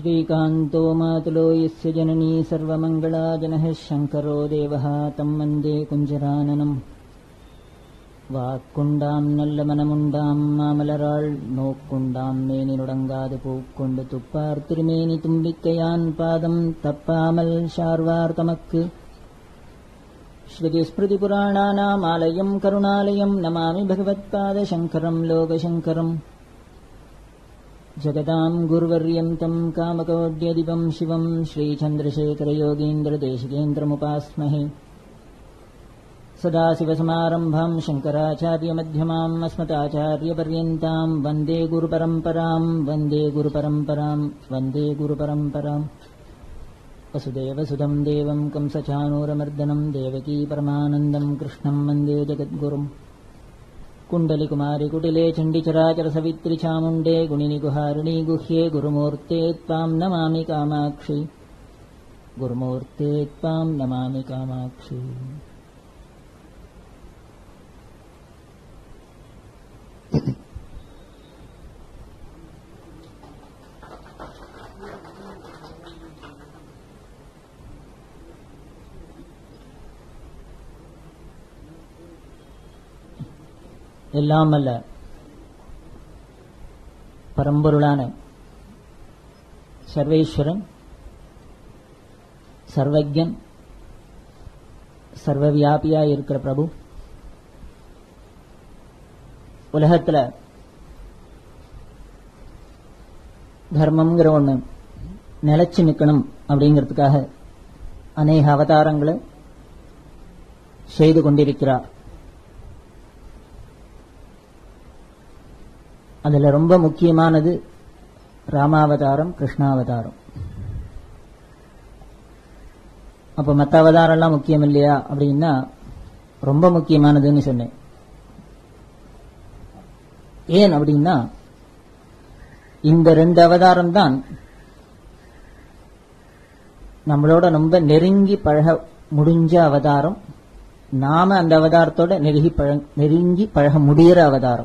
श्रीकान्तो मातुलो यस्य जननी सर्वमङ्गला जनः शङ्करो देवः तम् वन्दे कुञ्जराननम् வாக்குண்டாம் நல்ல மனமுண்டாம் மாமலராள் நோக்குண்டாம் மேனி நுடங்காது பூக்கொண்டு துப்பார் திருமேனி தும்பிக்கையான் பாதம் தப்பாமல் ஷார்வார் தமக்கு श्रुतिस्मृतिपुराणानामालयम् करुणालयम् नमामि भगवत्पादशङ्करम् लोकशङ्करम् जगताम् गुरुवर्यम् तम् कामकोड्यदिपम् शिवम् श्रीचन्द्रशेखरयोगीन्द्रदेशिकेन्द्रमुपास्महे सदाशिवसमारम्भाम् शङ्कराचार्यमध्यमाम् अस्मदाचार्यपर्यन्ताम् वन्दे गुरुपरम्पराम् वन्दे गुरुपरम्पराम् वन्दे गुरुपरम्पराम् वसुदेवसुदम् देवम् कंसचाणूरमर्दनम् देवकी परमानन्दम् कृष्णम् वन्दे जगद्गुरुम् कुण्डलिकुमारि कुटिले चण्डिचराचरसवित्रि चामुण्डे गुणिनि गुहारिणि गुह्ये गुरुमूर्ते त्वाम् नमामि कामाक्षि गुरुमूर्ते त्वाम् नमामि कामाक्षि எல்லாம் அல்ல பரம்பொருளான சர்வேஸ்வரன் சர்வஜன் சர்வவியாபியா இருக்கிற பிரபு உலகத்துல தர்மம்ங்கிற ஒண்ணு நிலைச்சு நிக்கணும் அப்படிங்கிறதுக்காக அநேக அவதாரங்களை செய்து கொண்டிருக்கிறார் அதுல ரொம்ப முக்கியமானது ராமாவதாரம் கிருஷ்ணாவதாரம் அப்ப மற்ற அவதாரம் எல்லாம் முக்கியம் இல்லையா அப்படின்னா ரொம்ப முக்கியமானதுன்னு சொன்னேன் ஏன் அப்படின்னா இந்த ரெண்டு அவதாரம் தான் நம்மளோட ரொம்ப நெருங்கி பழக முடிஞ்ச அவதாரம் நாம அந்த அவதாரத்தோட நெருங்கி பழ நெருங்கி பழக முடிகிற அவதாரம்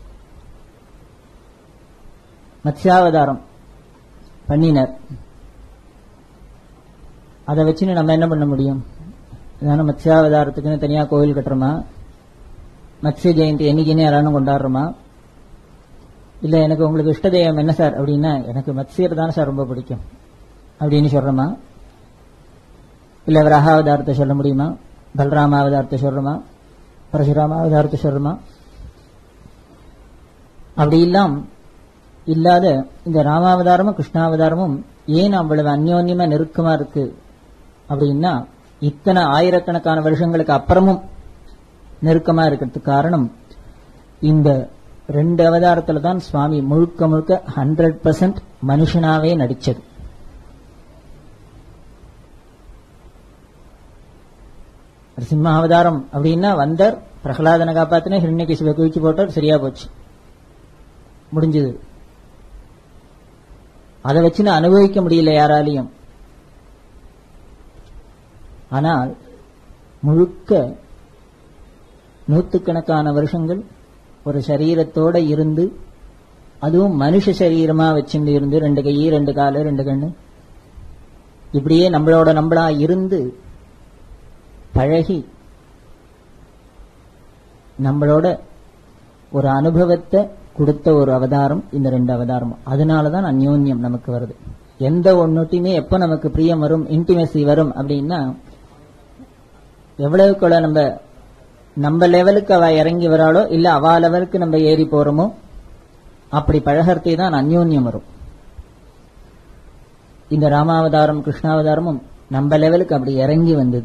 மத்ஸ்யாவதாரம் பண்ணினர் அதை வச்சுன்னு நம்ம என்ன பண்ண முடியும் அதான மத்ஸ்யாவதாரத்துக்குன்னு தனியா கோவில் கட்டுறோமா மத்ஸ்ய ஜெயந்தி என்னைக்குன்னு யாராலும் கொண்டாடுறோமா இல்ல எனக்கு உங்களுக்கு இஷ்ட தெய்வம் என்ன சார் அப்படின்னா எனக்கு மத்ஸ்யர் தானே சார் ரொம்ப பிடிக்கும் அப்படின்னு சொல்றோமா இல்ல வராகாவதாரத்தை சொல்ல முடியுமா பல்ராம அவதாரத்தை சொல்றோமா பரசுராம அவதாரத்தை சொல்றோமா அப்படி இல்லாம் இல்லாத இந்த ராமாவதாரமும் கிருஷ்ணாவதாரமும் ஏன் அவ்வளவு அந்யோன்யமா நெருக்கமா இருக்கு அப்படின்னா இத்தனை ஆயிரக்கணக்கான வருஷங்களுக்கு அப்புறமும் நெருக்கமா இருக்கிறதுக்கு காரணம் இந்த ரெண்டு அவதாரத்துல தான் சுவாமி முழுக்க முழுக்க ஹண்ட்ரட் பர்சன்ட் மனுஷனாவே நடிச்சது சிம்ம அவதாரம் அப்படின்னா வந்தார் பிரகலாதனை காப்பாத்தின ஹிரண்யகிசுவை குவிச்சு போட்டார் சரியா போச்சு முடிஞ்சது அதை வச்சு நான் அனுபவிக்க முடியல யாராலையும் ஆனால் முழுக்க நூத்துக்கணக்கான வருஷங்கள் ஒரு சரீரத்தோட இருந்து அதுவும் மனுஷ சரீரமா வச்சுட்டு இருந்து ரெண்டு கை ரெண்டு காலு ரெண்டு கண்ணு இப்படியே நம்மளோட நம்மளா இருந்து பழகி நம்மளோட ஒரு அனுபவத்தை கொடுத்த ஒரு அவதாரம் இந்த ரெண்டு அவதாரம் அதனாலதான் அந்யோன்யம் நமக்கு வருது எந்த ஒன்னுட்டையுமே எப்ப நமக்கு பிரியம் வரும் இன்டிமெசி வரும் அப்படின்னா எவ்வளவுக்குள்ள நம்ம நம்ம லெவலுக்கு அவ இறங்கி வராளோ இல்ல அவா லெவலுக்கு நம்ம ஏறி போறோமோ அப்படி பழகறதே தான் அந்யோன்யம் வரும் இந்த ராமாவதாரம் கிருஷ்ணாவதாரமும் நம்ம லெவலுக்கு அப்படி இறங்கி வந்தது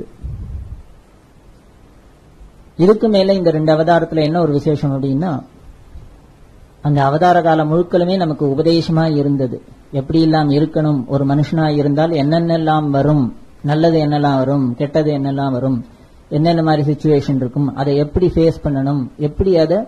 இதுக்கு மேல இந்த ரெண்டு அவதாரத்துல என்ன ஒரு விசேஷம் அப்படின்னா அந்த அவதார காலம் முழுக்களுமே நமக்கு உபதேசமா இருந்தது எப்படி எல்லாம் இருக்கணும் ஒரு மனுஷனா இருந்தால் என்னென்னலாம் வரும் நல்லது என்னெல்லாம் வரும் கெட்டது என்னெல்லாம் வரும் என்னென்ன மாதிரி சுச்சுவேஷன் இருக்கும் அதை எப்படி ஃபேஸ் பண்ணணும் எப்படி அதை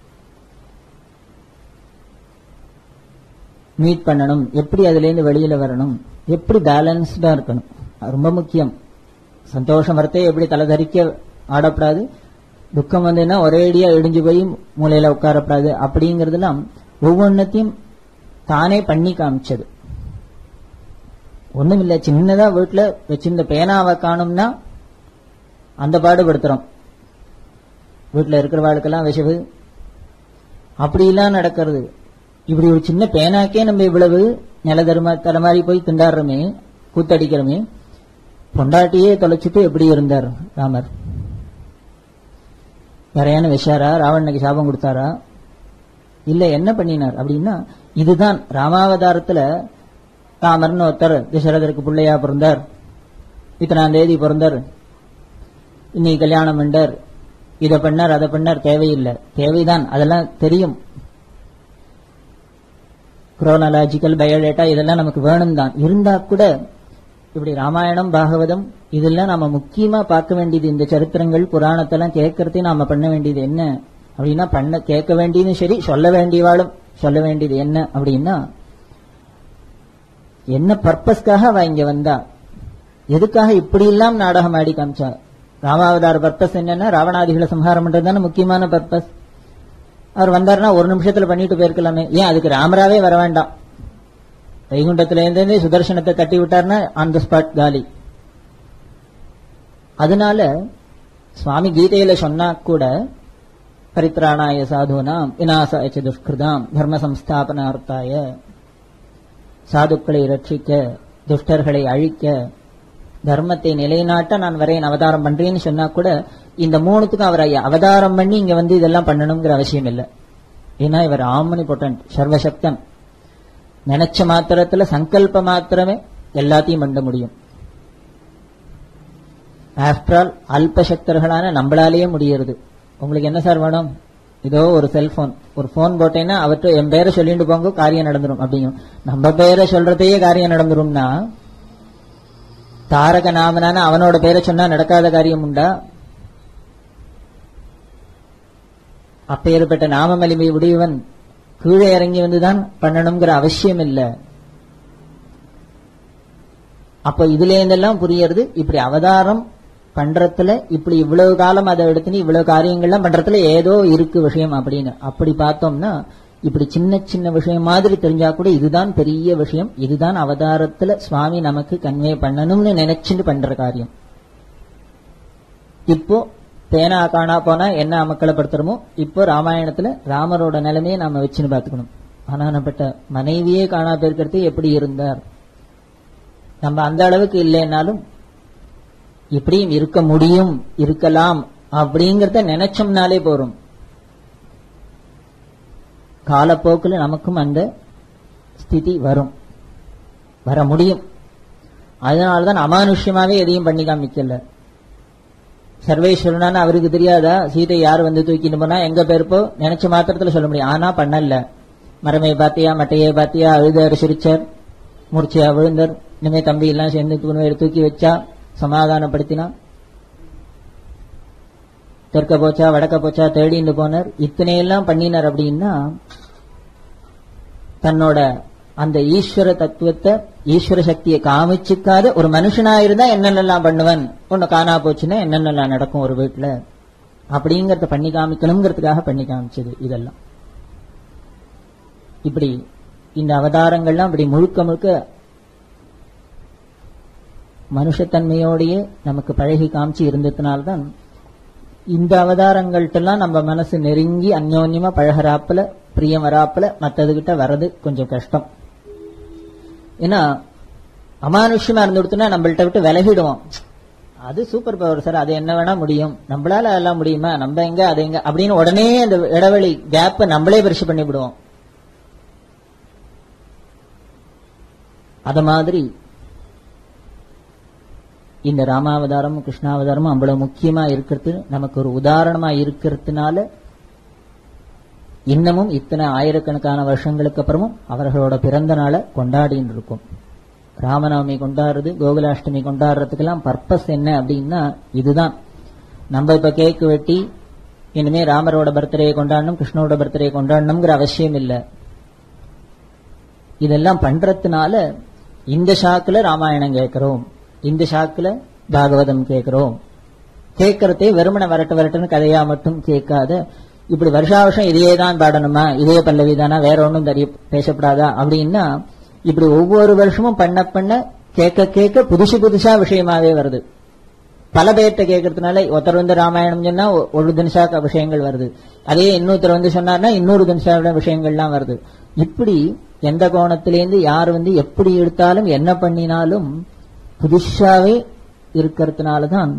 மீட் பண்ணணும் எப்படி அதுல இருந்து வெளியில வரணும் எப்படி பேலன்ஸ்டா இருக்கணும் அது ரொம்ப முக்கியம் சந்தோஷம் வரத்தே எப்படி தலைதறிக்க ஆடப்படாது துக்கம் வந்ததுன்னா ஒரேடியா இடிஞ்சு போய் மூலையில உட்காரப்படாது அப்படிங்கறதெல்லாம் ஒவ்வொன்றத்தையும் தானே பண்ணி காமிச்சது ஒண்ணும் இல்ல சின்னதா வீட்டுல வச்சிருந்த பேனாவை காணும்னா அந்த பாடுபடுத்துறோம் வீட்டுல இருக்கிறவாளுக்கெல்லாம் விஷவு அப்படிலாம் நடக்கிறது இப்படி ஒரு சின்ன பேனாக்கே நம்ம இவ்வளவு நில தரும தலைமாறி போய் திண்டாடுறோமே கூத்தடிக்கிறோமே பொண்டாட்டியே தொலைச்சிட்டு எப்படி இருந்தார் ராமர் யாரையான விஷாரா ராவணனுக்கு சாபம் கொடுத்தாரா இல்ல என்ன பண்ணினார் அப்படின்னா இதுதான் ராமாவதாரத்துல ராமர்னு ஒருத்தர் தசரதருக்கு பிள்ளையா பிறந்தார் இத்தனாம் தேதி பிறந்தார் இன்னைக்கு கல்யாணம் பண்ணார் இதை பண்ணார் அதை பண்ணார் தேவையில்லை தேவைதான் அதெல்லாம் தெரியும் குரோனாலாஜிக்கல் பயோடேட்டா இதெல்லாம் நமக்கு வேணும் தான் இருந்தா கூட இப்படி ராமாயணம் பாகவதம் இதெல்லாம் நாம முக்கியமா பார்க்க வேண்டியது இந்த சரித்திரங்கள் புராணத்தெல்லாம் கேட்கறதே நாம பண்ண வேண்டியது என்ன அப்படின்னா பண்ண கேட்க வேண்டியதும் சரி சொல்ல வேண்டியவாளும் சொல்ல வேண்டியது என்ன அப்படின்னா என்ன பர்பஸ்க்காக அவ இங்க வந்தா எதுக்காக இப்படி எல்லாம் நாடகம் ஆடி காமிச்சா ராமாவதார பர்பஸ் என்னன்னா ராவணாதிகளை சம்ஹாரம் பண்றது தானே முக்கியமான பர்பஸ் அவர் வந்தாருன்னா ஒரு நிமிஷத்துல பண்ணிட்டு போயிருக்கலாமே ஏன் அதுக்கு ராமராவே வர வேண்டாம் வைகுண்டத்துல இருந்தே சுதர்சனத்தை தட்டி விட்டார்னா ஆன் த ஸ்பாட் காலி அதனால சுவாமி கீதையில சொன்னா கூட பரித்ராணாய சாதுனாம் விநாசாய துஷ்கிருதாம் தர்ம சம்ஸ்தாபனார்த்தாய சாதுக்களை ரட்சிக்க துஷ்டர்களை அழிக்க தர்மத்தை நிலைநாட்ட நான் வரேன் அவதாரம் பண்றேன்னு சொன்னா கூட இந்த மூணுத்துக்கும் அவர் அவதாரம் பண்ணி இங்க வந்து இதெல்லாம் பண்ணணுங்கிற அவசியம் இல்லை ஏன்னா இவர் ஆமனி பொட்டன்ட் சர்வசக்தன் நினைச்ச மாத்திரத்துல சங்கல்ப மாத்திரமே எல்லாத்தையும் பண்ண முடியும் ஆஃப்டர் ஆல் அல்பசக்தர்களான நம்மளாலேயே முடியறது உங்களுக்கு என்ன சார் வேணும் இதோ ஒரு செல்போன் ஒரு போன் போட்டேன்னா அவர்கிட்ட என் பேரை சொல்லிட்டு போங்க காரியம் நடந்துரும் அப்படிங்கும் நம்ம பேரை சொல்றதையே காரியம் நடந்துரும்னா தாரக நாமனான அவனோட பேரை சொன்னா நடக்காத காரியம் உண்டா அப்பேற்பட்ட நாமமலிமை உடையவன் கீழே இறங்கி வந்துதான் பண்ணணுங்கிற அவசியம் இல்லை அப்ப இதுல இருந்தெல்லாம் புரியறது இப்படி அவதாரம் பண்றதுல இப்படி இவ்வளவு காலம் அதை எடுத்துன்னு இவ்வளவு காரியங்கள்லாம் பண்றதுல ஏதோ இருக்கு விஷயம் அப்படின்னு அப்படி பார்த்தோம்னா இப்படி சின்ன சின்ன விஷயம் மாதிரி தெரிஞ்சா கூட இதுதான் பெரிய விஷயம் இதுதான் அவதாரத்துல சுவாமி நமக்கு கன்வே பண்ணணும்னு நினைச்சுட்டு பண்ற காரியம் இப்போ பேனா காணா போனா என்ன அமக்கலப்படுத்துறோமோ இப்போ ராமாயணத்துல ராமரோட நிலைமையை நாம வச்சுன்னு பாத்துக்கணும் ஆனானப்பட்ட மனைவியே காணா போயிருக்கிறது எப்படி இருந்தார் நம்ம அந்த அளவுக்கு இல்லைன்னாலும் எப்படியும் இருக்க முடியும் இருக்கலாம் அப்படிங்கறத நினைச்சோம்னாலே போறோம் காலப்போக்கில் நமக்கும் அந்த ஸ்திதி வரும் வர முடியும் அதனாலதான் அமானுஷ்யமாவே எதையும் பண்ணி காமிக்கல சர்வேஸ்வரனான அவருக்கு தெரியாதா சீதை யார் வந்து தூக்கிட்டு போனா எங்க பேருப்போ நினைச்ச மாத்திரத்துல சொல்ல முடியும் ஆனா பண்ணல மரமே பாத்தியா மட்டையை பாத்தியா அழுதார் சிரிச்சார் மூர்ச்சையா விழுந்தார் இனிமே தம்பி எல்லாம் சேர்ந்து தூணு தூக்கி வச்சா சமாதானப்படுத்தினா தெற்க போச்சா வடக்க போச்சா தேடின்னு போனார் இத்தனை எல்லாம் பண்ணினார் அப்படின்னா தன்னோட அந்த ஈஸ்வர தத்துவத்தை ஈஸ்வர சக்தியை காமிச்சுக்காத ஒரு மனுஷனா இருந்தா என்னென்னலாம் பண்ணுவன் ஒன்னு காணா போச்சுன்னா என்னென்னலாம் நடக்கும் ஒரு வீட்டுல அப்படிங்கறத பண்ணி காமிக்கணுங்கிறதுக்காக பண்ணி காமிச்சது இதெல்லாம் இப்படி இந்த அவதாரங்கள்லாம் இப்படி முழுக்க முழுக்க மனுஷத்தன்மையோடையே நமக்கு பழகி காமிச்சு இருந்ததுனால்தான் இந்த அவதாரங்கள்ட்டெல்லாம் நம்ம மனசு நெருங்கி அந்யோன்யமா பழகறாப்புல பிரியம் வராப்புல மத்ததுகிட்ட வர்றது கொஞ்சம் கஷ்டம் ஏன்னா அமானுஷ்யமா இருந்து கொடுத்தோம்னா நம்மள்ட்ட விட்டு விலகிடுவோம் அது சூப்பர் பவர் சார் அது என்ன வேணா முடியும் நம்மளால அதெல்லாம் முடியுமா நம்ம எங்க அது எங்க அப்படின்னு உடனே அந்த இடைவெளி கேப்ப நம்மளே பெருசு பண்ணி விடுவோம் அத மாதிரி இந்த ராமாவதாரமும் கிருஷ்ணாவதாரமும் அவ்வளவு முக்கியமா இருக்கிறது நமக்கு ஒரு உதாரணமா இருக்கிறதுனால இன்னமும் இத்தனை ஆயிரக்கணக்கான வருஷங்களுக்கு அப்புறமும் அவர்களோட பிறந்த நாளை கொண்டாடின்னு இருக்கும் ராமநவமி கொண்டாடுறது கோகுலாஷ்டமி கொண்டாடுறதுக்கெல்லாம் பர்பஸ் என்ன அப்படின்னா இதுதான் நம்ம இப்ப கேக்கு வெட்டி இனிமே ராமரோட பர்த்டே கொண்டாடணும் கிருஷ்ணரோட பர்த்டே கொண்டாடணுங்கிற அவசியம் இல்லை இதெல்லாம் பண்றதுனால இந்த ஷாக்குல ராமாயணம் கேட்கிறோம் இந்த ஷாக்குல பாகவதம் கேட்கிறோம் கேட்கறதே வெறுமனை வரட்டு வரட்டுன்னு கதையா மட்டும் கேட்காத இப்படி வருஷா வருஷம் இதையே தான் பாடணுமா இதே பல்லவி தானா வேற ஒன்றும் தெரிய பேசப்படாதா அப்படின்னா இப்படி ஒவ்வொரு வருஷமும் பண்ண பண்ண கேட்க கேட்க புதுசு புதுசா விஷயமாவே வருது பல பேர்கிட்ட கேட்கறதுனால ஒருத்தர் வந்து ராமாயணம் சொன்னா ஒ- ஒரு தினசாக்க விஷயங்கள் வருது அதே இன்னொருத்தர் வந்து சொன்னார்னா இன்னொரு தினசாவோட விஷயங்கள்லாம் வருது இப்படி எந்த கோணத்திலேருந்து யார் வந்து எப்படி எடுத்தாலும் என்ன பண்ணினாலும் புதுசாவே இருக்கிறதுனால தான்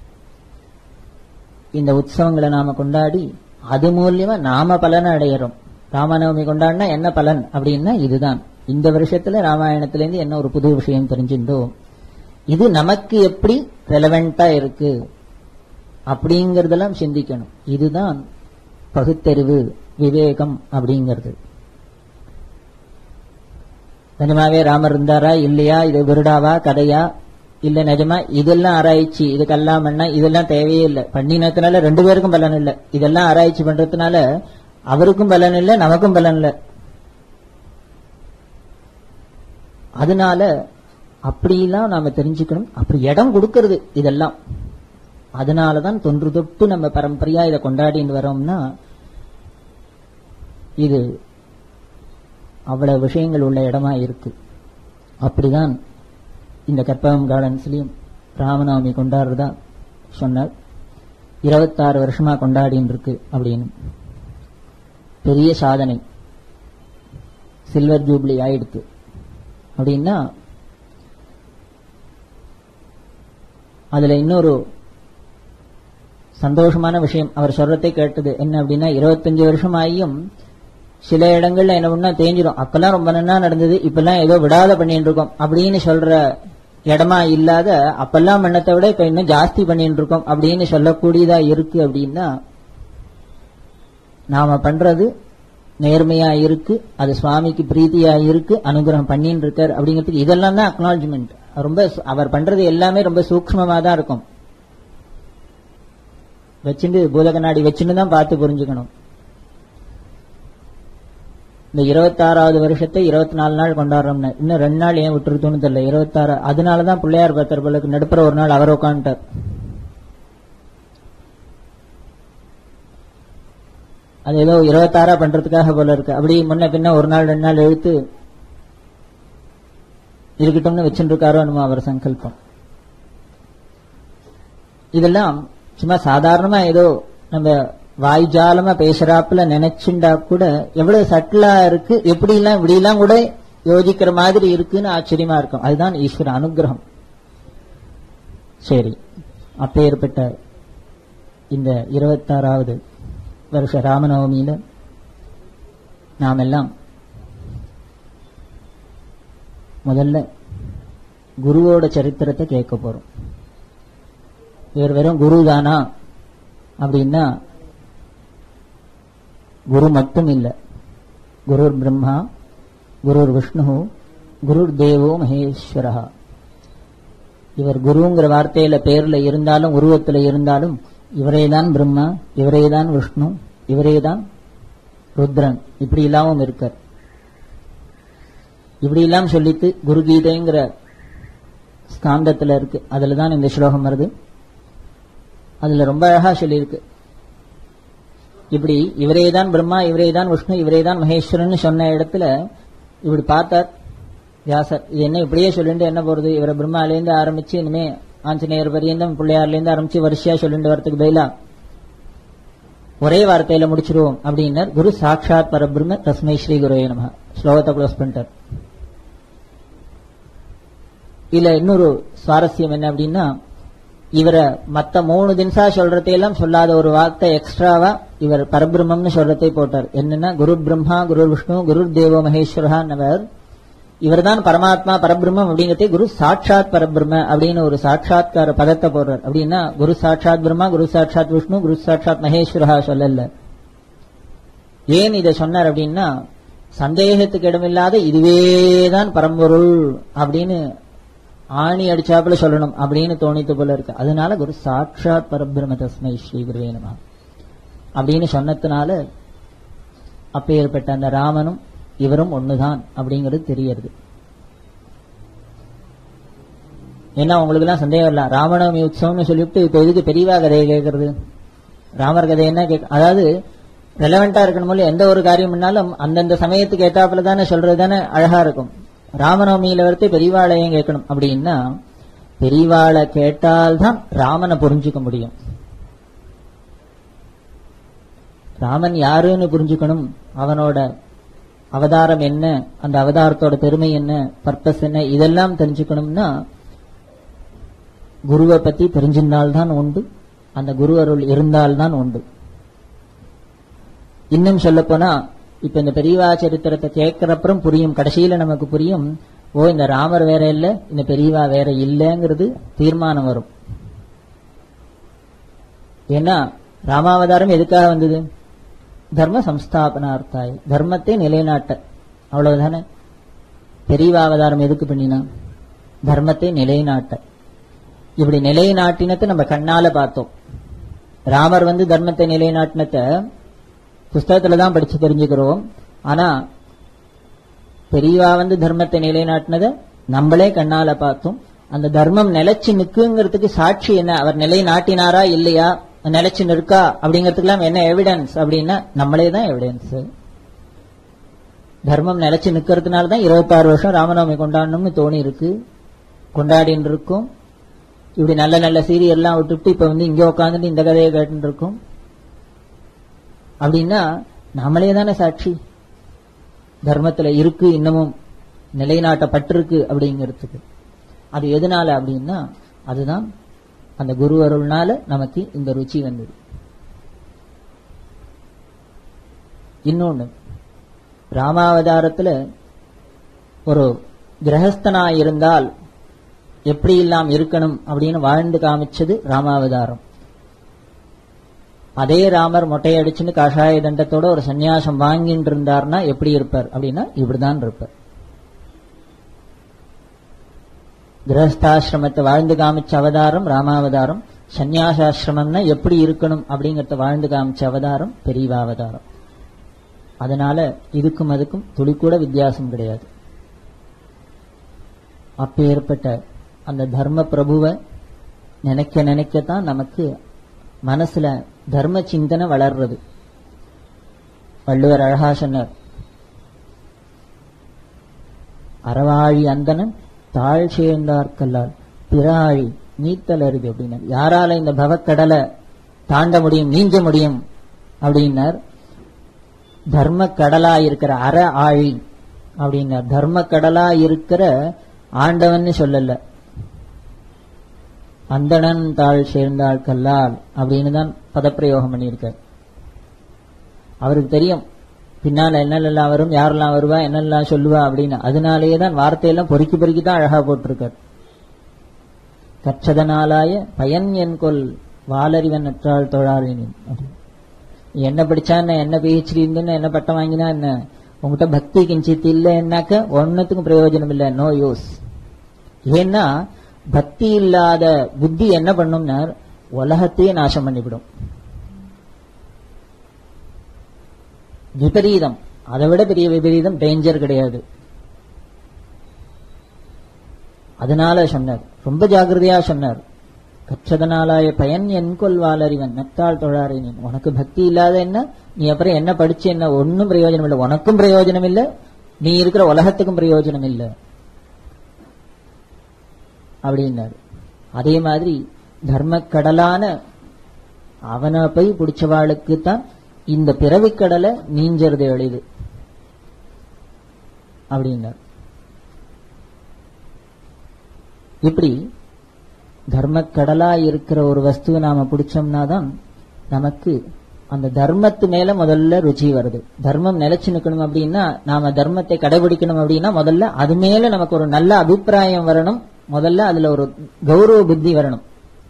இந்த உற்சவங்களை நாம கொண்டாடி அது மூலியமா நாம பலனை அடையிறோம் ராமநவமி கொண்டாடினா என்ன பலன் அப்படின்னா இதுதான் இந்த வருஷத்துல ராமாயணத்திலேருந்து என்ன ஒரு புது விஷயம் தெரிஞ்சிருந்தோம் இது நமக்கு எப்படி ரெலவெண்டா இருக்கு அப்படிங்கறதெல்லாம் சிந்திக்கணும் இதுதான் பகுத்தறிவு விவேகம் அப்படிங்கிறது நிஜமாவே ராமர் இருந்தாரா இல்லையா இது விருடாவா கதையா இல்ல நிஜமா இதெல்லாம் ஆராய்ச்சி இதுக்கெல்லாம் பண்ணா இதெல்லாம் தேவையே இல்லை பண்ணினதுனால ரெண்டு பேருக்கும் பலன் இல்லை இதெல்லாம் ஆராய்ச்சி பண்றதுனால அவருக்கும் பலன் இல்லை நமக்கும் பலன் இல்லை அதனால அப்படிலாம் நாம தெரிஞ்சுக்கணும் அப்படி இடம் கொடுக்கறது இதெல்லாம் அதனாலதான் தொன்று தொட்டு நம்ம பரம்பரையா இதை கொண்டாடின்னு வரோம்னா இது அவ்வளவு விஷயங்கள் உள்ள இடமா இருக்கு அப்படிதான் இந்த கற்பகம் கார்டன்ஸ்லயும் ராமநவமி கொண்டாடுறதா சொன்னார் இருபத்தாறு வருஷமா கொண்டாடின்னு இருக்கு அப்படின்னு பெரிய சாதனை சில்வர் ஜூப்ளி ஆயிடுத்து அப்படின்னா அதுல இன்னொரு சந்தோஷமான விஷயம் அவர் சொல்றதை கேட்டது என்ன அப்படின்னா இருபத்தஞ்சு வருஷம் ஆகியும் சில இடங்கள்ல என்ன பண்ணா தேஞ்சிடும் அப்பெல்லாம் ரொம்ப நன்னா நடந்தது இப்பெல்லாம் ஏதோ விடாத பண்ணிட்டு இருக்கோம் அப்படின்னு சொல்ற இடமா இல்லாத அப்பெல்லாம் பண்ணத்தை விட இப்ப இன்னும் ஜாஸ்தி பண்ணிட்டு இருக்கோம் அப்படின்னு சொல்லக்கூடியதா இருக்கு அப்படின்னா நாம பண்றது நேர்மையா இருக்கு அது சுவாமிக்கு பிரீத்தியா இருக்கு அனுகிரகம் பண்ணின்னு இருக்கார் அப்படிங்கிறதுக்கு இதெல்லாம் தான் அக்னாலஜ்மெண்ட் ரொம்ப சு- அவர் பண்றது எல்லாமே ரொம்ப சூக்ஷ்மமா தான் இருக்கும் வச்சுட்டு பூத கண்ணாடி வச்சுன்னு தான் பார்த்து புரிஞ்சுக்கணும் இந்த இருபத்தாறாவது வருஷத்தை இருபத்தி நாலு நாள் கொண்டாடுறோம்னு இன்னும் ரெண்டு நாள் ஏன் விட்டுருத்தோன்னு தெரியல இருபத்தாறு அதனாலதான் பிள்ளையார் பத்திரபலுக்கு நடுப்புற ஒரு நாள் அவர் உட்காந்துட்டார் அது ஏதோ இருபத்தாறா பண்றதுக்காக போல இருக்கு அப்படி முன்ன பின்ன ஒரு நாள் ரெண்டு நாள் எழுத்து இருக்கட்டும்னு வச்சுட்டு இருக்காரோ என்னமோ அவர் சங்கல்பம் இதெல்லாம் சும்மா சாதாரணமா ஏதோ நம்ம வாய்ஜாலமா பேசுறாப்புல நினைச்சுண்டா கூட எவ்வளவு சட்டிலா இருக்கு எப்படி எல்லாம் இப்படி எல்லாம் கூட யோசிக்கிற மாதிரி இருக்குன்னு ஆச்சரியமா இருக்கும் அதுதான் ஈஸ்வர அனுகிரகம் சரி அப்பேற்பட்ட இந்த இருபத்தாறாவது வருஷ ராமநவமியில நாம் எல்லாம் முதல்ல குருவோட சரித்திரத்தை கேட்க போறோம் இவர் வெறும் குரு தானா அப்படின்னா குரு மட்டும் இல்ல குருர் பிரம்மா குருர் விஷ்ணு குருர் தேவோ மகேஸ்வரா இவர் குருங்கிற வார்த்தையில பேர்ல இருந்தாலும் உருவத்துல இருந்தாலும் இவரேதான் பிரம்மா இவரேதான் விஷ்ணு இவரேதான் ருத்ரன் இப்படி இல்லாமல் இருக்கார் இப்படி எல்லாம் சொல்லித்து குரு கீதைங்கிற ஸ்காந்தத்துல இருக்கு அதுல தான் இந்த ஸ்லோகம் வருது அதுல ரொம்ப அழகா சொல்லியிருக்கு இப்படி இவரேதான் பிரம்மா இவரேதான் விஷ்ணு இவரேதான் மகேஸ்வரன் சொன்ன இடத்துல இப்படி பார்த்தார் வியாசர் இது என்ன இப்படியே சொல்லிட்டு என்ன போறது இவரை பிரம்மாலேருந்து ஆரம்பிச்சு இனிமே ஆஞ்சநேயர் பரியந்தம் பிள்ளையார்லேருந்து ஆரம்பிச்சு வரிசையா சொல்லிட்டு வரதுக்கு பதிலா ஒரே வார்த்தையில முடிச்சிருவோம் அப்படின்னர் குரு சாட்சாத் பரபிரம்ம தஸ்மை ஸ்ரீ குருவே நம ஸ்லோகத்தை க்ளோஸ் பண்ணிட்டார் இதுல இன்னொரு சுவாரஸ்யம் என்ன அப்படின்னா இவரை மத்த மூணு தினசா சொல்றதையெல்லாம் சொல்லாத ஒரு வார்த்தை எக்ஸ்ட்ராவா இவர் பரபிரம்மம்னு சொல்றதை போட்டார் என்னன்னா குரு பிரம்மா குரு விஷ்ணு குரு தேவோ மகேஸ்வரஹான்னவர் இவர்தான் பரமாத்மா பரபிரம்மம் அப்படிங்கறதே குரு சாட்சாத் பரபிரம்ம அப்படின்னு ஒரு சாட்சாத்கார பதத்தை போடுறார் அப்படின்னா குரு சாட்சாத் பிரம்மா குரு சாட்சாத் விஷ்ணு குரு சாட்சாத் மகேஸ்வரஹா சொல்லல ஏன் இதை சொன்னார் அப்படின்னா சந்தேகத்துக்கு இடமில்லாத இதுவேதான் பரம்பொருள் அப்படின்னு ஆணி அடிச்சாப்புல சொல்லணும் அப்படின்னு தோணித்து போல இருக்கு அதனால குரு சாட்சாத் பரபிரம தஸ்மை ஸ்ரீ குருவே நம அப்படின்னு சொன்னதுனால அப்பேற்பட்ட அந்த ராமனும் இவரும் ஒண்ணுதான் அப்படிங்கிறது தெரியறது ஏன்னா உங்களுக்கு எல்லாம் சந்தேகம் இல்ல ராமநவமி உற்சவம்னு சொல்லிவிட்டு இப்ப எதுக்கு பெரியவா கதையை கேட்கறது ராமர் கதை என்ன கேட்க அதாவது ரெலவெண்டா இருக்கணும் எந்த ஒரு காரியம் பண்ணாலும் அந்தந்த சமயத்துக்கு ஏத்தாப்புல தானே சொல்றது தானே அழகா இருக்கும் ராமநவமியில வரத்தே பெரியவாளை ஏன் கேட்கணும் அப்படின்னா பெரியவாளை கேட்டால்தான் ராமனை புரிஞ்சுக்க முடியும் ராமன் யாருன்னு புரிஞ்சுக்கணும் அவனோட அவதாரம் என்ன அந்த அவதாரத்தோட பெருமை என்ன பர்பஸ் என்ன இதெல்லாம் தெரிஞ்சுக்கணும்னா குருவை பத்தி தெரிஞ்சிருந்தால்தான் உண்டு அந்த குரு அருள் இருந்தால்தான் உண்டு இன்னும் சொல்ல போனா இப்ப இந்த பெரியவா சரித்திரத்தை கேட்கிறப்புறம் புரியும் கடைசியில நமக்கு புரியும் ஓ இந்த ராமர் வேற இல்ல இந்த பெரியவா வேற இல்லைங்கிறது தீர்மானம் வரும் ஏன்னா ராமாவதாரம் எதுக்காக வந்தது தர்ம சம்ஸ்தாபனார்த்தாய் தர்மத்தை நிலைநாட்ட அவ்வளவுதானே பெரியவா அவதாரம் எதுக்கு பண்ணினா தர்மத்தை நிலைநாட்ட இப்படி நிலைநாட்டினத்தை நம்ம கண்ணால பார்த்தோம் ராமர் வந்து தர்மத்தை நிலைநாட்டினத்தை புஸ்தகத்துல தான் படிச்சு தெரிஞ்சுக்கிறோம் ஆனா பெரியவா வந்து தர்மத்தை நிலைநாட்டினத நம்மளே கண்ணால பார்த்தோம் அந்த தர்மம் நிலைச்சு நிக்குங்கிறதுக்கு சாட்சி என்ன அவர் நிலைநாட்டினாரா இல்லையா நிலைச்சு நிற்கா அப்படிங்கிறதுக்கெல்லாம் என்ன எவிடன்ஸ் அப்படின்னா நம்மளே தான் எவிடன்ஸ் தர்மம் நிலைச்சு நிக்கிறதுனால தான் இருபத்தாறு வருஷம் ராமநவமி கொண்டாடணும்னு தோணி இருக்கு கொண்டாடின்னு இருக்கோம் இப்படி நல்ல நல்ல சீரியல்லாம் விட்டுட்டு இப்ப வந்து இங்க உட்காந்துட்டு இந்த கதையை கேட்டு இருக்கோம் அப்படின்னா நாமளே தானே சாட்சி தர்மத்துல இருக்கு இன்னமும் நிலைநாட்டப்பட்டிருக்கு அப்படிங்கிறதுக்கு அது எதனால அப்படின்னா அதுதான் அந்த குரு அருள்னால நமக்கு இந்த ருச்சி வந்தது இன்னொன்னு ராமாவதாரத்துல ஒரு கிரகஸ்தனா இருந்தால் எப்படி எல்லாம் இருக்கணும் அப்படின்னு வாழ்ந்து காமிச்சது ராமாவதாரம் அதே ராமர் மொட்டையடிச்சுன்னு காஷாய தண்டத்தோட ஒரு சன்னியாசம் வாங்கிட்டு இருந்தார்னா எப்படி இருப்பார் அப்படின்னா இப்படிதான் இருப்பார் கிரகஸ்தாசிரமத்தை வாழ்ந்து காமிச்ச அவதாரம் ராமாவதாரம் சந்நியாசாசிரமம்னா எப்படி இருக்கணும் அப்படிங்கறத வாழ்ந்து காமிச்ச அவதாரம் பெரியவா அவதாரம் அதனால இதுக்கும் அதுக்கும் துளி கூட வித்தியாசம் கிடையாது அப்பேற்பட்ட அந்த தர்ம பிரபுவை நினைக்க நினைக்கத்தான் நமக்கு மனசுல தர்ம சிந்தனை வளர்றது வள்ளுவர் அழகா சொன்னார் அறவாழி அந்தனன் தாழ் சேர்ந்தார்கல்லால் பிறாழி நீத்தல் அருது அப்படின்னார் யாரால இந்த பவக்கடலை தாண்ட முடியும் நீஞ்ச முடியும் அப்படின்னார் தர்ம கடலா இருக்கிற அற ஆழி அப்படின்னார் தர்ம கடலா இருக்கிற ஆண்டவன் சொல்லல அந்தணன் தாழ் சேர்ந்தாள் கல்லால் அப்படின்னு தான் பதப்பிரயோகம் பண்ணியிருக்கார் அவருக்கு தெரியும் பின்னால என்னெல்லாம் வரும் யாரெல்லாம் வருவா என்னெல்லாம் சொல்லுவா அப்படின்னு அதனாலேயே தான் வார்த்தையெல்லாம் பொறுக்கி பொறுக்கி தான் அழகா போட்டிருக்கார் கற்றதனாலாய பயன் என் கொல் வாலறிவன் நற்றாள் தொழாளினின் என்ன படிச்சா என்ன என்ன பிஹெச்டி இருந்துன்னு என்ன பட்டம் வாங்கினா என்ன உங்ககிட்ட பக்தி கிஞ்சித் இல்லைன்னாக்க ஒன்னுத்துக்கும் பிரயோஜனம் இல்லை நோ யூஸ் ஏன்னா பக்தி இல்லாத புத்தி என்ன பண்ணும்னா உலகத்தையே நாசம் பண்ணிவிடும் விபரீதம் அதை விட பெரிய விபரீதம் டேஞ்சர் கிடையாது அதனால சொன்னார் ரொம்ப ஜாகிரதையா சொன்னார் கற்றதனாலாய பயன் என் கொள்வாள் அறிவன் நத்தாள் தொழாரினேன் உனக்கு பக்தி இல்லாத என்ன நீ அப்புறம் என்ன படிச்சு என்ன ஒன்னும் பிரயோஜனம் இல்லை உனக்கும் பிரயோஜனம் இல்லை நீ இருக்கிற உலகத்துக்கும் பிரயோஜனம் இல்லை அப்படின்னாரு அதே மாதிரி தர்மக்கடலான அவனை போய் பிடிச்சவாளுக்கு தான் இந்த பிறவிக்கடலை நீஞ்சறது எளிது அப்படின்னார் இப்படி தர்மக்கடலா இருக்கிற ஒரு வஸ்துவை நாம பிடிச்சோம்னா தான் நமக்கு அந்த தர்மத்து மேல முதல்ல ருச்சி வருது தர்மம் நிலைச்சு நிக்கணும் அப்படின்னா நாம தர்மத்தை கடைபிடிக்கணும் அப்படின்னா முதல்ல அது மேல நமக்கு ஒரு நல்ல அபிப்பிராயம் வரணும் முதல்ல அதுல ஒரு கௌரவ புத்தி வரணும்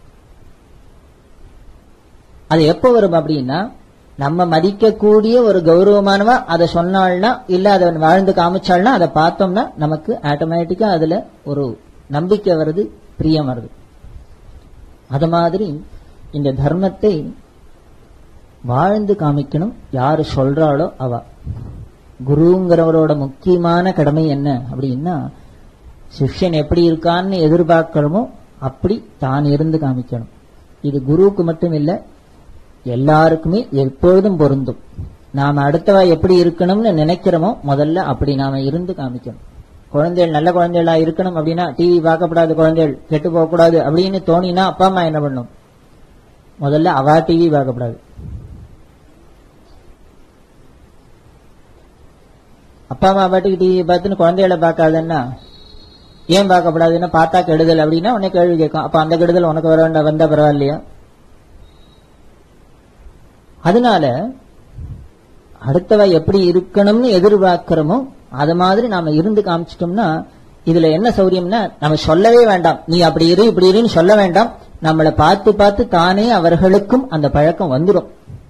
அது எப்ப வரும் அப்படின்னா நம்ம மதிக்கக்கூடிய ஒரு கௌரவமானவா அதை சொன்னாள்னா இல்ல அதை வாழ்ந்து காமிச்சாள்னா அதை பார்த்தோம்னா நமக்கு ஆட்டோமேட்டிக்கா அதுல ஒரு நம்பிக்கை வருது பிரியம் வருது அது மாதிரி இந்த தர்மத்தை வாழ்ந்து காமிக்கணும் யாரு சொல்றாளோ அவ குருங்கிறவரோட முக்கியமான கடமை என்ன அப்படின்னா சிஷ்யன் எப்படி இருக்கான்னு எதிர்பார்க்கிறோமோ அப்படி தான் இருந்து காமிக்கணும் இது குருவுக்கு மட்டும் இல்ல எல்லாருக்குமே எப்பொழுதும் பொருந்தும் நாம அடுத்தவா எப்படி இருக்கணும்னு நினைக்கிறோமோ முதல்ல அப்படி நாம இருந்து காமிக்கணும் குழந்தைகள் நல்ல குழந்தைகளா இருக்கணும் அப்படின்னா டிவி பார்க்கப்படாது குழந்தைகள் கெட்டு போகக்கூடாது அப்படின்னு தோணினா அப்பா அம்மா என்ன பண்ணும் முதல்ல அவா டிவி பார்க்கப்படாது அப்பா அம்மா பாட்டுக்கு டிவி பார்த்துன்னு குழந்தைகளை பார்க்காதன்னா ஏன் பார்க்கப்படாதுன்னா பார்த்தா கெடுதல் அப்படின்னா உன்னை கேள்வி கேட்கும் அப்ப அந்த கெடுதல் உனக்கு வர வேண்டாம் வந்தா பரவாயில்லையா அதனால அடுத்தவ எப்படி இருக்கணும்னு எதிர்பார்க்கிறோமோ அது மாதிரி நாம இருந்து காமிச்சிட்டோம்னா இதுல என்ன சௌரியம்னா நம்ம சொல்லவே வேண்டாம் நீ அப்படி இரு இப்படி இருன்னு சொல்ல வேண்டாம் நம்மளை பார்த்து பார்த்து தானே அவர்களுக்கும் அந்த பழக்கம் வந்துடும்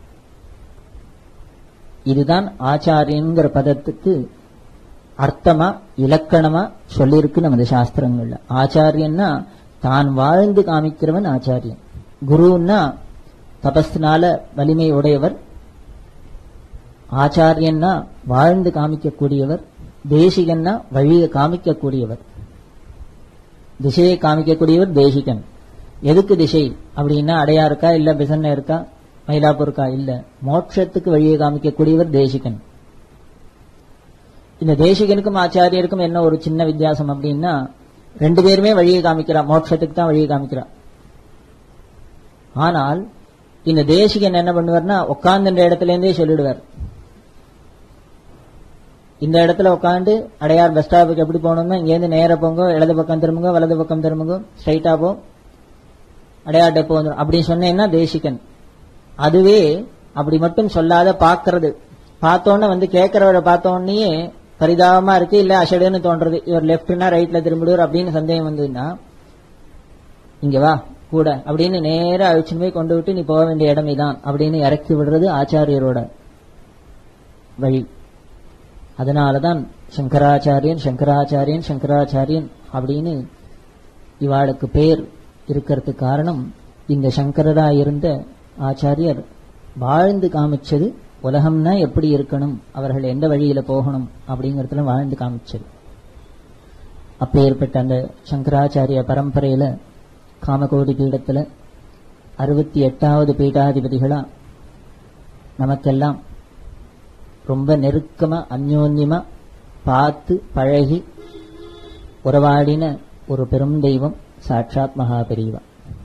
இதுதான் ஆச்சாரியங்கிற பதத்துக்கு அர்த்தமா இலக்கணமா சொல்லியிருக்கு நமது சாஸ்திரங்கள்ல ஆச்சாரியன்னா தான் வாழ்ந்து காமிக்கிறவன் ஆச்சாரியன் குருன்னா தபஸ்னால வலிமை உடையவர் ஆச்சாரியன்னா வாழ்ந்து காமிக்கக்கூடியவர் தேசிகன்னா வழியை காமிக்கக்கூடியவர் திசையை காமிக்கக்கூடியவர் தேசிகன் எதுக்கு திசை அப்படின்னா அடையா இருக்கா இல்ல பிசன்ன இருக்கா மயிலாப்பூர் இருக்கா இல்ல மோட்சத்துக்கு வழியை காமிக்கக்கூடியவர் தேசிகன் இந்த தேசிகனுக்கும் ஆச்சாரியருக்கும் என்ன ஒரு சின்ன வித்தியாசம் அப்படின்னா ரெண்டு பேருமே வழியை காமிக்கிறா மோட்சத்துக்கு தான் வழியை காமிக்கிறா ஆனால் இந்த தேசிகன் என்ன பண்ணுவார்னா உட்கார்ந்த இடத்துல இருந்தே சொல்லிடுவார் இந்த இடத்துல உட்காந்து அடையார் பஸ் ஸ்டாப்புக்கு எப்படி போகணும்னா இங்கேருந்து நேர போங்க இடது பக்கம் திரும்புங்க வலது பக்கம் திரும்புங்க ஸ்ட்ரைட்டா போ அடையார் டெப்போ வந்துடும் அப்படி சொன்னேன்னா தேசிகன் அதுவே அப்படி மட்டும் சொல்லாத பாக்குறது பார்த்தோன்னே வந்து கேட்கிறவரை பார்த்தோன்னே பரிதாபமா இருக்கு இல்ல அசடுன்னு தோன்றது இவர் லெப்ட்னா ரைட்ல திரும்பிடுவார் அப்படின்னு சந்தேகம் வந்ததுன்னா இங்க வா கூட அப்படின்னு நேரா அழிச்சுன்னு போய் கொண்டு விட்டு நீ போக வேண்டிய இடம் இதான் அப்படின்னு இறக்கி விடுறது ஆச்சாரியரோட வழி அதனாலதான் சங்கராச்சாரியன் சங்கராச்சாரியன் சங்கராச்சாரியன் அப்படின்னு இவாளுக்கு பேர் இருக்கிறதுக்கு காரணம் இந்த சங்கரரா இருந்த ஆச்சாரியர் வாழ்ந்து காமிச்சது உலகம்னா எப்படி இருக்கணும் அவர்கள் எந்த வழியில போகணும் அப்படிங்கறதுல வாழ்ந்து காமிச்சது அப்பேற்பட்ட அந்த சங்கராச்சாரிய பரம்பரையில காமகோடி பீடத்துல அறுபத்தி எட்டாவது பீடாதிபதிகளா நமக்கெல்லாம் ரொம்ப நெருக்கமா அந்யோன்யமா பார்த்து பழகி உறவாடின ஒரு பெரும் தெய்வம் சாட்சாத் மகாபெரிவா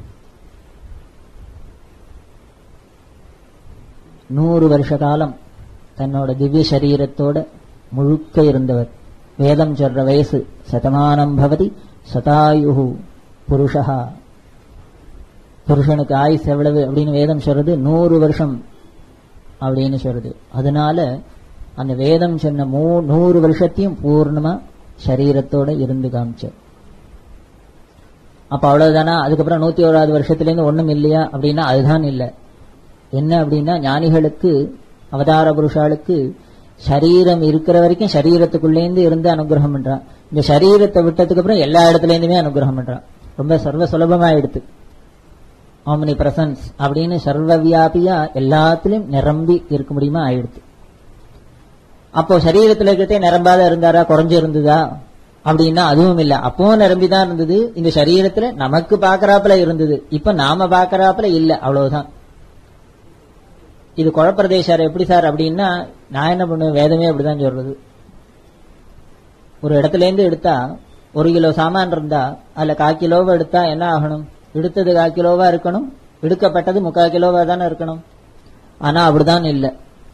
நூறு வருஷ காலம் தன்னோட திவ்ய சரீரத்தோட முழுக்க இருந்தவர் வேதம் சொல்ற வயசு சதமானம் பவதி சதாயு புருஷா புருஷனுக்கு ஆயுஸ் எவ்வளவு அப்படின்னு வேதம் சொல்றது நூறு வருஷம் அப்படின்னு சொல்றது அதனால அந்த வேதம் சொன்ன மூ நூறு வருஷத்தையும் பூர்ணமா சரீரத்தோட இருந்து காமிச்சார் அப்ப அவ்வளவுதானா அதுக்கப்புறம் நூத்தி ஓராவது வருஷத்துல இருந்து ஒண்ணும் இல்லையா அப்படின்னா அதுதான் இல்லை என்ன அப்படின்னா ஞானிகளுக்கு அவதார புருஷாளுக்கு சரீரம் இருக்கிற வரைக்கும் சரீரத்துக்குள்ளேந்து இருந்து அனுகிரகம் பண்றான் இந்த சரீரத்தை விட்டதுக்கு அப்புறம் எல்லா இடத்துல இருந்துமே அனுகிரகம் பண்றான் ரொம்ப சர்வ சுலபமாயிடுது ஆம்னி பிரசன்ஸ் அப்படின்னு சர்வ வியாபியா எல்லாத்திலும் நிரம்பி இருக்க முடியுமா ஆயிடுது அப்போ சரீரத்துல இருக்கிறதே நிரம்பாத இருந்தாரா குறைஞ்சு இருந்ததா அப்படின்னா அதுவும் இல்ல அப்பவும் நிரம்பிதான் இருந்தது இந்த சரீரத்துல நமக்கு பாக்குறாப்புல இருந்தது இப்ப நாம பாக்குறாப்புல இல்ல அவ்வளவுதான் இது குழப்பறதே சார் எப்படி சார் அப்படின்னா நான் என்ன பண்ணுவேன் வேதமே அப்படிதான் சொல்றது ஒரு இடத்துல இருந்து எடுத்தா ஒரு கிலோ சாமான் இருந்தா அதுல கால் கிலோவை எடுத்தா என்ன ஆகணும் எடுத்தது கால் கிலோவா இருக்கணும் எடுக்கப்பட்டது முக்கால் கிலோவா தானே இருக்கணும் ஆனா அப்படிதான் இல்லை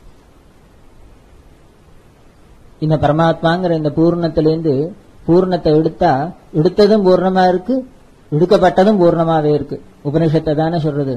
இந்த பரமாத்மாங்கிற இந்த பூர்ணத்திலேருந்து பூர்ணத்தை எடுத்தா எடுத்ததும் பூர்ணமா இருக்கு எடுக்கப்பட்டதும் பூர்ணமாவே இருக்கு உபனிஷத்தை தானே சொல்றது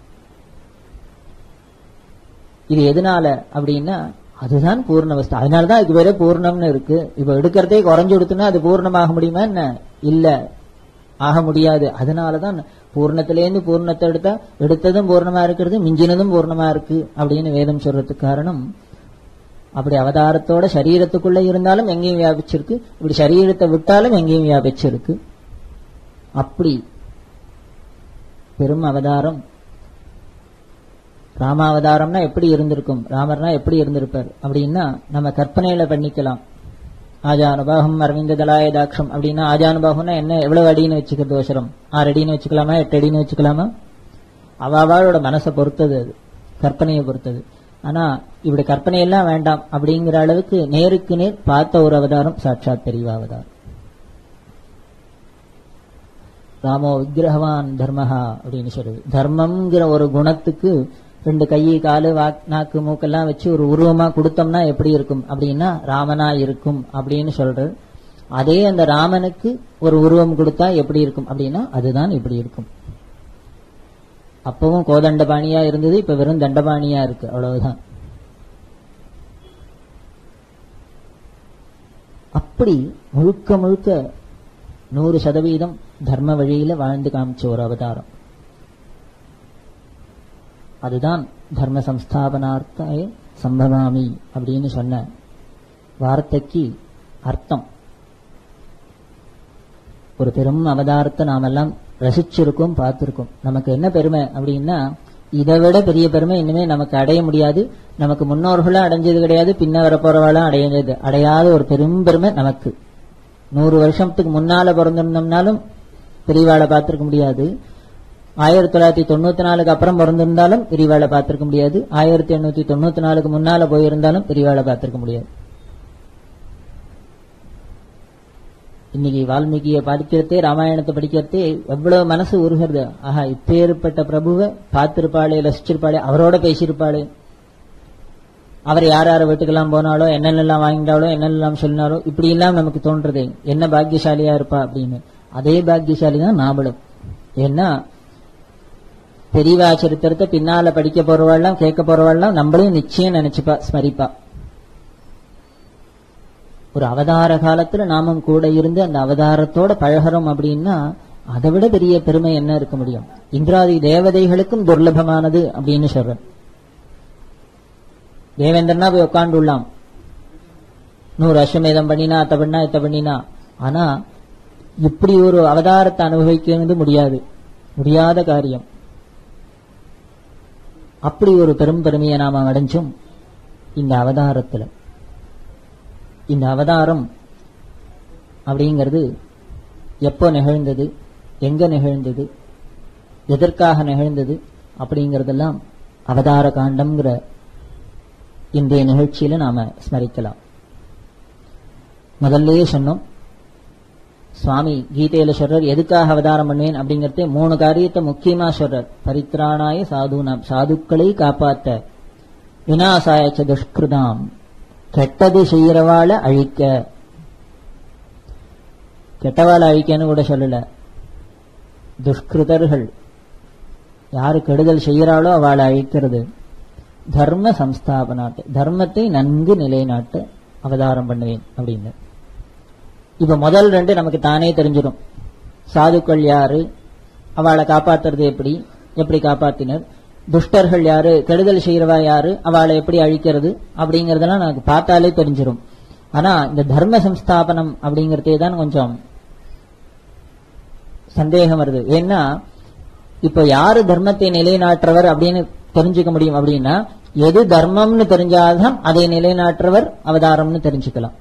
இது எதனால அப்படின்னா அதுதான் பூர்ணவஸ்து அதனாலதான் இதுக்கு பேரே பூர்ணம்னு இருக்கு இப்ப எடுக்கிறதே குறைஞ்சு கொடுத்தோம்னா அது பூர்ணமாக முடியுமா என்ன இல்ல ஆக முடியாது அதனாலதான் பூர்ணத்திலேருந்து பூர்ணத்தை எடுத்தா எடுத்ததும் பூர்ணமா இருக்கிறது மிஞ்சினதும் பூர்ணமா இருக்கு அப்படின்னு வேதம் சொல்றதுக்கு காரணம் அப்படி அவதாரத்தோட சரீரத்துக்குள்ள இருந்தாலும் எங்கேயும் வியாபிச்சிருக்கு இப்படி சரீரத்தை விட்டாலும் எங்கேயும் வியாபிச்சிருக்கு அப்படி பெரும் அவதாரம் ராமாவதாரம்னா எப்படி இருந்திருக்கும் ராமர்னா எப்படி இருந்திருப்பார் அப்படின்னா நம்ம கற்பனையில பண்ணிக்கலாம் ஆஜானுபாகம் அரவிந்த தலாய தாட்சம் அப்படின்னா ஆஜானுபாகம்னா என்ன எவ்வளவு அடின்னு வச்சுக்கிறது அவசரம் ஆறு அடின்னு வச்சுக்கலாமா எட்டு அடின்னு வச்சுக்கலாமா அவாவோட மனசை பொறுத்தது அது கற்பனையை பொறுத்தது ஆனா இப்படி கற்பனை எல்லாம் வேண்டாம் அப்படிங்கிற அளவுக்கு நேருக்கு நேர் பார்த்த ஒரு அவதாரம் சாட்சாத் பெரியவா அவதாரம் ராமோ விக்கிரகவான் தர்மஹா அப்படின்னு சொல்லுது தர்மம்ங்கிற ஒரு குணத்துக்கு ரெண்டு கை காலு வாக் நாக்கு மூக்கெல்லாம் வச்சு ஒரு உருவமா கொடுத்தோம்னா எப்படி இருக்கும் அப்படின்னா ராமனா இருக்கும் அப்படின்னு சொல்றது அதே அந்த ராமனுக்கு ஒரு உருவம் கொடுத்தா எப்படி இருக்கும் அப்படின்னா அதுதான் இப்படி இருக்கும் அப்பவும் கோதண்டபாணியா இருந்தது இப்ப வெறும் தண்டபாணியா இருக்கு அவ்வளவுதான் அப்படி முழுக்க முழுக்க நூறு சதவீதம் தர்ம வழியில வாழ்ந்து காமிச்ச ஒரு அவதாரம் அதுதான் தர்ம சம்ஸ்தாபனார்த்தாய சம்பவாமி அப்படின்னு சொன்ன வார்த்தைக்கு அர்த்தம் ஒரு பெரும் அவதாரத்தை நாமெல்லாம் ரசிச்சிருக்கோம் பார்த்திருக்கோம் நமக்கு என்ன பெருமை அப்படின்னா இதை விட பெரிய பெருமை இனிமே நமக்கு அடைய முடியாது நமக்கு முன்னோர்களும் அடைஞ்சது கிடையாது பின்ன வரப்போறவாளும் அடைஞ்சது அடையாத ஒரு பெரும் பெருமை நமக்கு நூறு வருஷத்துக்கு முன்னால பிறந்திருந்தோம்னாலும் பெரியவாளை பார்த்திருக்க முடியாது ஆயிரத்தி தொள்ளாயிரத்தி தொண்ணூத்தி நாலுக்கு அப்புறம் பிறந்திருந்தாலும் பெரியவாளை பார்த்திருக்க முடியாது ஆயிரத்தி எண்ணூத்தி தொண்ணூத்தி நாலுக்கு முன்னால போயிருந்தாலும் பெரியவாளை பார்த்திருக்க முடியாது இன்னைக்கு வால்மீகியை படிக்கிறதே ராமாயணத்தை படிக்கிறதே எவ்வளவு மனசு உருகிறது ஆஹா இப்பேற்பட்ட பிரபுவை பார்த்திருப்பாளே ரசிச்சிருப்பாளே அவரோட பேசியிருப்பாளே அவர் யார் யார் வீட்டுக்கெல்லாம் போனாலோ என்னென்னலாம் வாங்கிட்டாலோ என்னென்னலாம் சொன்னாரோ இப்படி எல்லாம் நமக்கு தோன்றது என்ன பாக்கியசாலியா இருப்பா அப்படின்னு அதே பாக்கியசாலி தான் நாமளும் ஏன்னா பெரியவா சரித்திரத்தை பின்னால படிக்க போறவாள்லாம் கேட்க போறவாள்லாம் நம்மளையும் நிச்சயம் நினைச்சுப்பா ஸ்மரிப்பா ஒரு அவதார காலத்துல நாமும் கூட இருந்து அந்த அவதாரத்தோட பழகிறோம் அப்படின்னா அதை விட பெரிய பெருமை என்ன இருக்க முடியும் இந்திராதி தேவதைகளுக்கும் துர்லபமானது அப்படின்னு சொல்றேன் தேவேந்திரனா போய் உட்காந்துள்ளாம் நூறு அஸ்வமேதம் பண்ணினா அத்த பண்ணா இத்த பண்ணினா ஆனா இப்படி ஒரு அவதாரத்தை அனுபவிக்கிறது முடியாது முடியாத காரியம் அப்படி ஒரு பெரும் பெருமையை நாம அடைஞ்சோம் இந்த அவதாரத்துல இந்த அவதாரம் அப்படிங்கிறது எப்போ நிகழ்ந்தது எங்க நிகழ்ந்தது எதற்காக நிகழ்ந்தது அப்படிங்கறதெல்லாம் அவதார காண்டம்ங்கிற இன்றைய நிகழ்ச்சியில நாம ஸ்மரிக்கலாம் முதல்லயே சொன்னோம் சுவாமி கீதையில சொல்றார் எதுக்காக அவதாரம் பண்ணுவேன் அப்படிங்கறதே மூணு காரியத்தை முக்கியமா சொல்றார் பரித்ராணாய சாதுனாம் சாதுக்களை காப்பாத்த வினாசாயச்ச துஷ்கிருதாம் கெட்டது செய்யறவாள அழிக்க கெட்டவாளை அழிக்கன்னு கூட சொல்லல துஷ்கிருதர்கள் யாரு கெடுதல் செய்யறாளோ அவளை அழிக்கிறது தர்ம சம்ஸ்தாபனாட்டு தர்மத்தை நன்கு நிலைநாட்ட அவதாரம் பண்ணுவேன் அப்படின்னு இப்ப முதல் ரெண்டு நமக்கு தானே தெரிஞ்சிடும் சாதுக்கள் யாரு அவளை காப்பாத்துறது எப்படி எப்படி காப்பாத்தினர் துஷ்டர்கள் யாரு கெடுதல் செய்யறவா யாரு அவளை எப்படி அழிக்கிறது அப்படிங்கறதெல்லாம் நமக்கு பார்த்தாலே தெரிஞ்சிடும் ஆனா இந்த தர்ம சம்ஸ்தாபனம் அப்படிங்கறதே தான் கொஞ்சம் சந்தேகம் வருது ஏன்னா இப்ப யாரு தர்மத்தை நிலைநாட்டுறவர் அப்படின்னு தெரிஞ்சுக்க முடியும் அப்படின்னா எது தர்மம்னு தெரிஞ்சாதான் அதை நிலைநாட்டுறவர் அவதாரம்னு தெரிஞ்சுக்கலாம்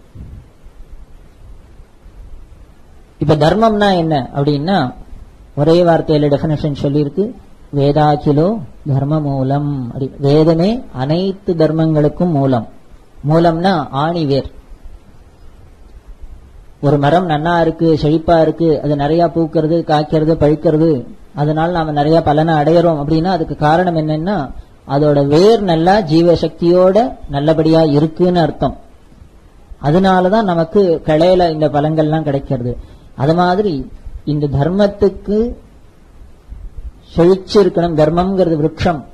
இப்ப தர்மம்னா என்ன அப்படின்னா ஒரே வார்த்தையில டெபினேஷன் சொல்லியிருக்கு வேதாச்சிலோ தர்ம மூலம் அப்படி வேதமே அனைத்து தர்மங்களுக்கும் மூலம் மூலம்னா ஆணி வேர் ஒரு மரம் நன்னா இருக்கு செழிப்பா இருக்கு அது நிறைய பூக்கிறது காய்க்கிறது பழுக்கிறது அதனால நாம நிறைய பலனை அடையிறோம் அப்படின்னா அதுக்கு காரணம் என்னன்னா அதோட வேர் நல்லா ஜீவசக்தியோட நல்லபடியா இருக்குன்னு அர்த்தம் அதனாலதான் நமக்கு கிளையில இந்த பலங்கள்லாம் கிடைக்கிறது அது மாதிரி இந்த தர்மத்துக்கு செழிச்சு இருக்கணும் தர்மம்ங்கிறது விருட்சம்